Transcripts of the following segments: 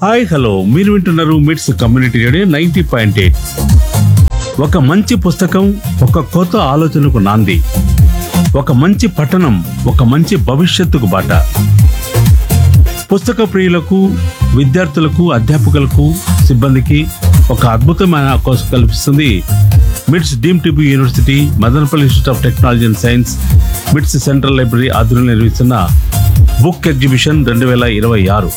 Hi hello మీరు వింటున్నారు MITS community radio ninety point eight ఒక మంచి పుస్తకం ఒక కొత్త ఆలోచనకు నాంది ఒక మంచి పఠనం ఒక మంచి భవిష్యత్తుకు బాట పుస్తక ప్రియులకు విద్యార్థులకు అధ్యాపకులకు సిబ్బందికి ఒక అద్భుతమైన అవకాశం కల్పిస్తుంది MITS deemed to be university Madanapalle institute of technology and science MITS central library ఆధ్వర్యంలో నిర్వహిస్తున్న బుక్ ఎగ్జిబిషన్ రెండు వేల ఇరవై ఆరు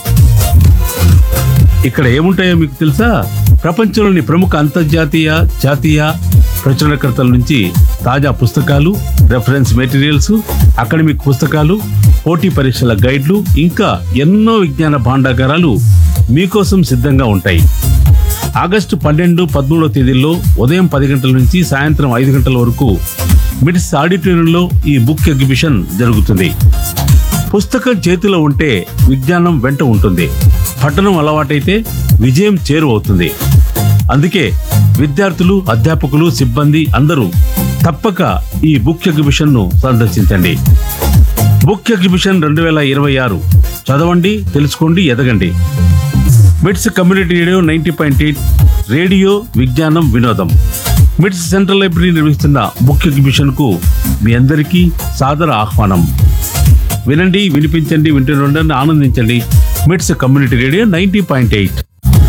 ఇక్కడ ఏముంటాయో మీకు తెలుసా ప్రపంచంలోని ప్రముఖ అంతర్జాతీయ జాతీయ ప్రచురణకర్తల నుంచి తాజా పుస్తకాలు రెఫరెన్స్ మెటీరియల్స్ అకాడమిక్ పుస్తకాలు పోటీ పరీక్షల గైడ్లు ఇంకా ఎన్నో విజ్ఞాన భాండాగారాలు మీకోసం సిద్ధంగా ఉంటాయి ఆగస్టు పన్నెండు పదమూడవ తేదీల్లో ఉదయం పది గంటల నుంచి సాయంత్రం ఐదు గంటల వరకు మిడ్స్ ఆడిటోరియంలో ఈ బుక్ ఎగ్జిబిషన్ జరుగుతుంది పుస్తకం చేతిలో ఉంటే విజ్ఞానం వెంట ఉంటుంది పఠనం అలవాటైతే విజయం చేరువవుతుంది అందుకే విద్యార్థులు అధ్యాపకులు సిబ్బంది అందరూ తప్పక ఈ బుక్ ఎగ్జిబిషన్ ను సందర్శించండి బుక్ ఎగ్జిబిషన్ రెండు వేల ఇరవై ఆరు చదవండి తెలుసుకోండి ఎదగండి MITS community radio ninety point eight radio విజ్ఞానం వినోదం మిట్స్ సెంట్రల్ లైబ్రరీ నిర్వహిస్తున్న బుక్ ఎగ్జిబిషన్ కు మీ అందరికీ సాదర ఆహ్వానం వినండి వినిపించండి వింటుండండి ఆనందించండి MITS community radio ninety point eight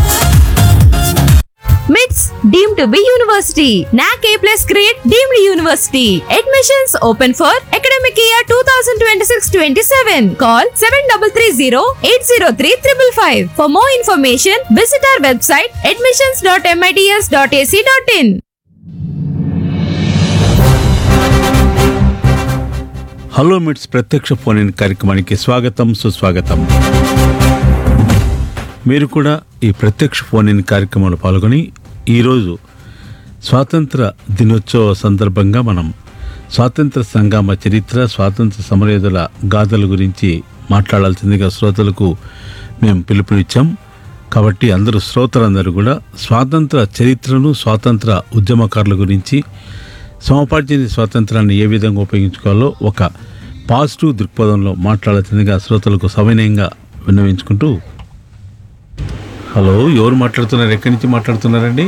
MITS deemed to be university NAAC A plus grade deemed university admissions open for academic year two thousand twenty six twenty seven call seven double three zero eight zero three triple five for more information visit our website admissions dot MITS dot AC dot in hello MITS ప్రత్యక్ష phone in కార్యక్రమానికి స్వాగతం సుస్వాగతం మీరు కూడా ఈ ప్రత్యక్ష phone in కార్యక్రమంలో పాల్గొని ఈరోజు స్వాతంత్ర దినోత్సవ సందర్భంగా మనం స్వాతంత్ర సంగ్రామ చరిత్ర స్వాతంత్ర సమరయోధుల గాథల గురించి మాట్లాడాల్సిందిగా శ్రోతలకు మేము పిలుపునిచ్చాం కాబట్టి అందరూ శ్రోతలందరూ కూడా స్వాతంత్ర చరిత్రను స్వాతంత్ర ఉద్యమకారుల గురించి సమపార్జన స్వాతంత్రాన్ని ఏ విధంగా ఉపయోగించుకోవాలో ఒక పాజిటివ్ దృక్పథంలో మాట్లాడాల్సిందిగా శ్రోతలకు సవినయంగా విన్నవించుకుంటూ హలో ఎవరు మాట్లాడుతున్నారు ఎక్కడి నుంచి మాట్లాడుతున్నారండి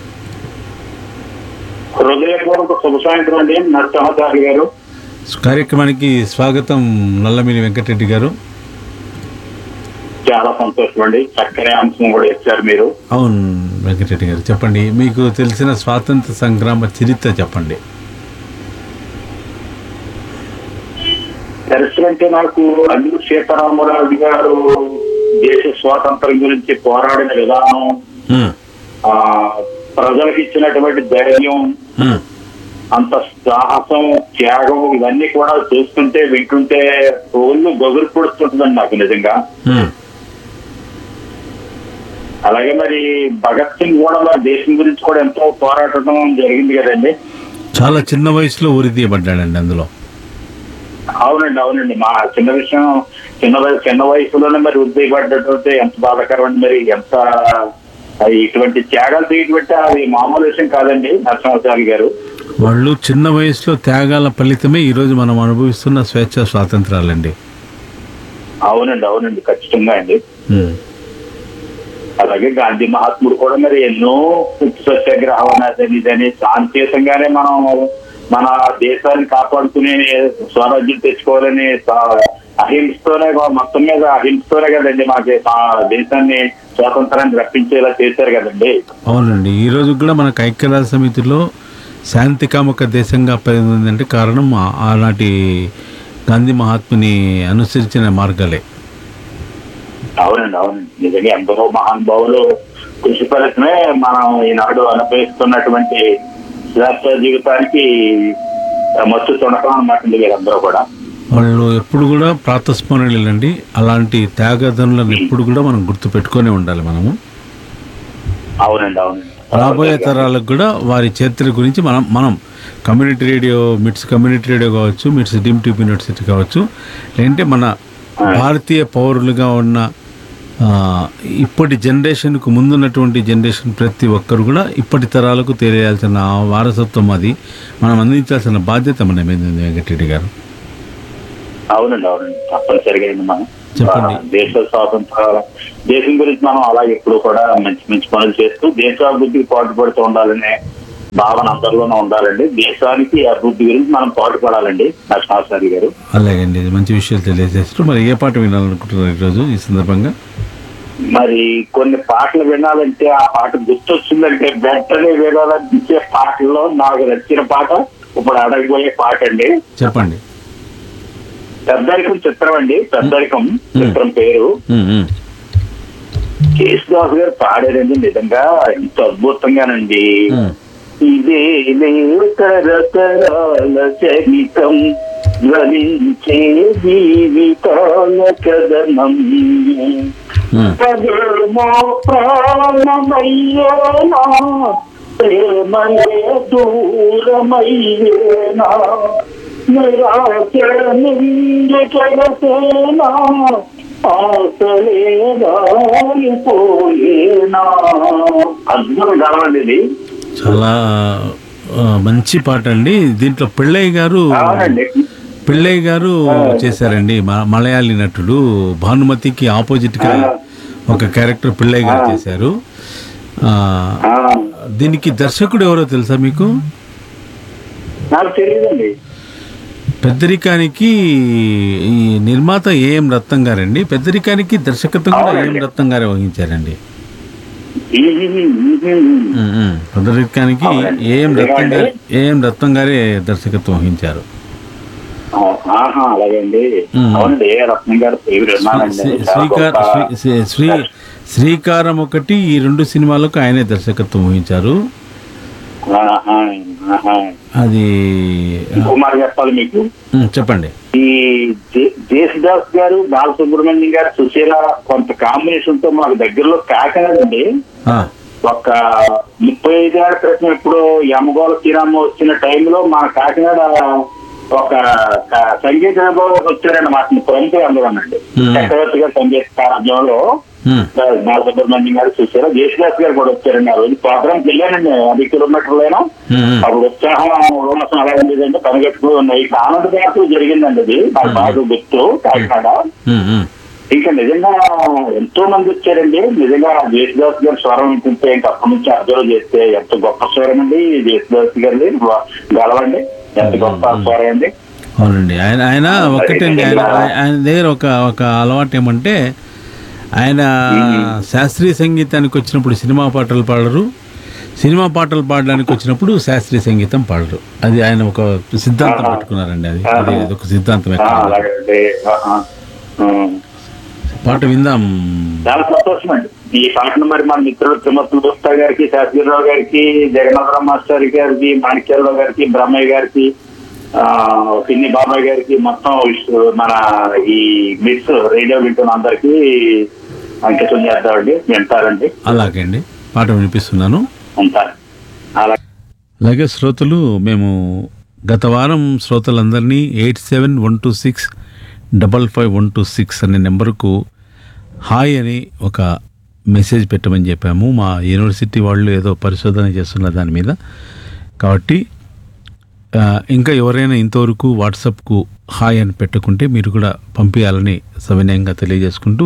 హృదయపూర్వక శుభ సాయంత్రం అండి నరసింహాచారి గారు కార్యక్రమానికి స్వాగతం నల్లమిని వెంకటరెడ్డి గారు చాలా సంతోషం అండి చక్కని అంశం కూడా ఇచ్చారు మీరు అవును వెంకటరెడ్డి గారు చెప్పండి మీకు తెలిసిన స్వాతంత్ర సంగ్రామ చరిత్ర చెప్పండి చరిత్ర అంటే నాకు అల్లు సీతారామరాజు గారు దేశ స్వాతంత్రం గురించి పోరాడిన విధానం ఉమ్, ఆ ప్రజలకు ఇచ్చినటువంటి ధైర్యం ఉమ్, అంత సాహసం త్యాగం ఇవన్నీ కూడా చూస్తుంటే వింటుంటే ఒళ్ళు గొగురు పొడుస్తుంటుందండి నాకు నిజంగా ఉమ్. అలాగే మరి భగత్ సింగ్ కూడా మన దేశం గురించి కూడా ఎంతో పోరాటం జరిగింది కదండి చాలా చిన్న వయసులో ఉరి తీయబడ్డాడండి అందులో అవునండి అవునండి మా చిన్న విషయం చిన్న వయసు చిన్న వయసులోనే మరి ఉద్యోగపడ్డటువంటి ఎంత బాధాకరం అండి మరి ఎంత అది ఇటువంటి త్యాగాలు తీయటువంటి అది మామూలు విషయం కాదండి నరసింహాచారి గారు వాళ్ళు చిన్న వయసులో త్యాగాల ఫలితమే ఈరోజు మనం అనుభవిస్తున్న స్వేచ్ఛ స్వాతంత్రాలండి అవునండి అవునండి ఖచ్చితంగా అండి ఉమ్. అలాగే గాంధీ మహాత్ముడు కూడా మరి ఎన్నో ఉప్పు సత్యాగ్రహం అనేది ఇదని శాంతియుతంగానే మనం మన దేశాన్ని కాపాడుకునే స్వరాజ్యం తెచ్చుకోవాలని సా- అహింసతోనే కా- మొత్తం మీద అహింసతోనే కదండి మాకు ఆ దేశాన్ని స్వాతంత్రాన్ని రప్పించేలా చేశారు కదండి అవునండి ఈ రోజు కూడా మనకు ఐక్యరాజ్య సమితిలో శాంతి కామక దేశంగా పేరుందంటే కారణం ఆ- ఆనాటి గాంధీ మహాత్ముని అనుసరించిన మార్గాలే అవునండి అవునండి నిజంగా ఎందరో మహానుభావులు కృషి ఫలితమే మనం ఈనాడు అనుభవిస్తున్నటువంటి స్వేచ్ఛ జీవితానికి మత్తు తొడకం అన్నమాట వీరందరూ కూడా వాళ్ళు ఎప్పుడు కూడా ప్రాతస్మరణీయులండి అలాంటి త్యాగధనులను ఎప్పుడు కూడా మనం గుర్తు పెట్టుకొని ఉండాలి మనము అవునండి అవునండి రాబోయే తరాలకు కూడా వారి చరిత్ర గురించి మనం మనం community radio MITS community radio కావచ్చు మిట్స్ డీమ్ ట్యూబ్ యూనివర్సిటీ కావచ్చు లేదంటే మన భారతీయ పౌరులుగా ఉన్న ఆ, ఇప్పటి జనరేషన్కు ముందున్నటువంటి జనరేషన్ ప్రతి ఒక్కరు కూడా ఇప్పటి తరాలకు తెలియాల్సిన ఆ వారసత్వం అది మనం అందించాల్సిన బాధ్యత మన మీద ఉంది వెంకటరెడ్డి గారు అవునండి అవునండి తప్పనిసరిగా అండి మనం చెప్పండి. ఆ, దేశ స్వాతంత్ర దేశం గురించి మనం అలా ఎప్పుడు కూడా మంచి మంచి పనులు చేస్తూ దేశాభివృద్ధికి పాటుపడుతూ ఉండాలనే భావన అందరిలోనూ ఉండాలండి దేశానికి అభివృద్ధి గురించి మనం పాటుపడాలండి నరసింహాచారి గారు అలాగండి ఇది మంచి విషయాలు తెలియజేస్తారు మరి ఏ పాట వినాలనుకుంటున్నారు ఈరోజు ఈ సందర్భంగా మరి కొన్ని పాటలు వినాలంటే ఆ పాట గుర్తొచ్చిందంటే వెంటనే వినాలనిపించే పాటల్లో నాకు నచ్చిన పాట ఇప్పుడు అడగబోయే పాట అండి చెప్పండి పెద్దరికం చిత్రం అండి పెద్దరికం చిత్రం పేరు ఉమ్, ఉమ్. కేశుదాస్ గారు పాడారండి నిజంగా ఎంతో అద్భుతంగానండి ఉమ్. ఇదే తరతరాల చరితం ధ్వనించే జీవితాల కథనం ఉమ్. పదేమో ప్రాణమయ్యేనా ప్రేమలే దూరమయ్యేనా నిరాశ నిండి కలసేనా ఆశలే దారిపోయేనా అద్భుతం కావాలండి ఇది చాలా ఆ, మంచి పాట అండి దీంట్లో పిళ్ళయ్య గారు అవునండి పిళ్ళయ్య గారు చేశారండి మ- మలయాళీ నటుడు భానుమతికి ఆపోజిట్ గా ఒక క్యారెక్టర్ పిళ్ళయ్య గారు చేశారు ఆ, ఆ, దీనికి దర్శకుడు ఎవరో తెలుసా మీకు నాకు తెలియదండి పెద్దరికానికి ఈ నిర్మాత ఏఎం రత్నం గారండి పెద్దరికానికి దర్శకత్వం కూడా ఏఎం రత్నం గారే వహించారండి ఉమ్, ఉమ్. పెద్దరికానికి ఏఎం రత్నం గారు ఏఎం రత్నం గారే దర్శకత్వం వహించారు ఆహా అలాగండి ఉమ్. అవునండి ఏ రత్నం గారు పేరు విన్నానండి శ్రీ- చాలా శ్రీకార్ గొప్ప- శ్రీ- శ్రీ శ్రీకారం ఒకటి ఈ రెండు సినిమాలకు ఆయనే దర్శకత్వం వహించారు ఆహా, ఆహా. అది ఇంకో మాట చెప్పాలి మీకు ఉమ్, చెప్పండి ఈ జే- జేసుదాస్ గారు బాలసుబ్రహ్మణ్యం గారు సుశీల కొంత కాంబినేషన్ తో మాకు దగ్గరలో కాకినాడ అండి ఆ, ఒక ముప్పై ఐదేళ్ల క్రితం ఇప్పుడు యమగోళ శ్రీరామ వచ్చిన టైంలో మన కాకినాడ ఒక క- సంగీత విభాగం వచ్చారండి మాకు ప్రముఖ అందులోనండి Hmm. చక్రవర్తి గారి సంగీత కార్యక్రమంలో ఉమ్, బాలసుబ్రహ్మణ్యం గారు చూసారా జేసుదాస్ గారు కూడా వచ్చారండి ఆ రోజు ప్రోగ్రామ్ వెళ్ళానండి అది కిలోమీటర్లైనా ఉమ్, ఉమ్. అప్పుడు ఉత్సాహం ఉల్లాసం అలా ఉండేదంటే పనిగట్టుకుని ఉన్నాయి ఇక ఆనంద పార్టీ జరిగిందండి అది నాకు బాగా గుర్తు కాకినాడ ఉమ్, ఉమ్. ఇంకా నిజంగా ఎంతో మంది వచ్చారండి నిజంగా జేసుదాస్ గారి స్వరం వింటుంటే ఇంకా అప్పటి నుంచి అబ్జర్వ్ చేస్తే ఎంత గొప్ప స్వరం అండి జేసుదాస్ గారిది గలవండి ఎంత గొప్ప స్వరం అండి అవునండి ఆయన ఆయన ఒక్కటండి ఆయన ఆయన దగ్గర ఒక ఒక అలవాటు ఏమంటే ఆయన శాస్త్రీయ సంగీతానికి వచ్చినప్పుడు సినిమా పాటలు పాడరు సినిమా పాటలు పాడడానికి వచ్చినప్పుడు శాస్త్రీయ సంగీతం పాడరు అది ఆయన ఒక సిద్ధాంతం పెట్టుకున్నారండి అది అది అది ఒక సిద్ధాంతం ఆ, ఎక్కడ అలాగే అండి ఆహా. ఉం. పాట విందాం చాలా సంతోషం అండి ఈ పాటను మరి మన మిత్రులు తిమ్మతులు దోస్తా గారికి శాస్త్రిరావు గారికి జగన్నాథరావు మాస్టర్ గారికి మాణిక్యాలరావు గారికి బ్రహ్మయ్య గారికి ఆ, పిన్ని బాబాయ్ గారికి మొత్తం విష్- మన ఈ మిస్ రేడియో వింటున్న అందరికి అంకితం చేద్దామండి వింటారండి అలాగే అండి పాట వినిపిస్తున్నాను ఉంటారు అలా అలాగే శ్రోతలు మేము గత వారం శ్రోతలందరినీ eight seven one two six double five one two six అనే నెంబర్కు హాయ్ అని ఒక మెసేజ్ పెట్టమని చెప్పాము మా యూనివర్సిటీ వాళ్ళు ఏదో పరిశోధన చేస్తున్న దాని మీద కాబట్టి ఆ, ఇంకా ఎవరైనా ఇంతవరకు వాట్సాప్కు హాయ్ అని పెట్టుకుంటే మీరు కూడా పంపించాలని సవినయంగా తెలియజేసుకుంటూ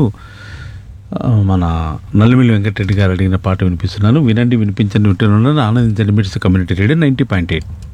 ఆ, మన నల్లమిల్లి వెంకటరెడ్డి గారు అడిగిన పాట వినిపిస్తున్నాను వినండి వినిపించండి వింటున్నాను ఆనందించండి MITS community radio ninety point eight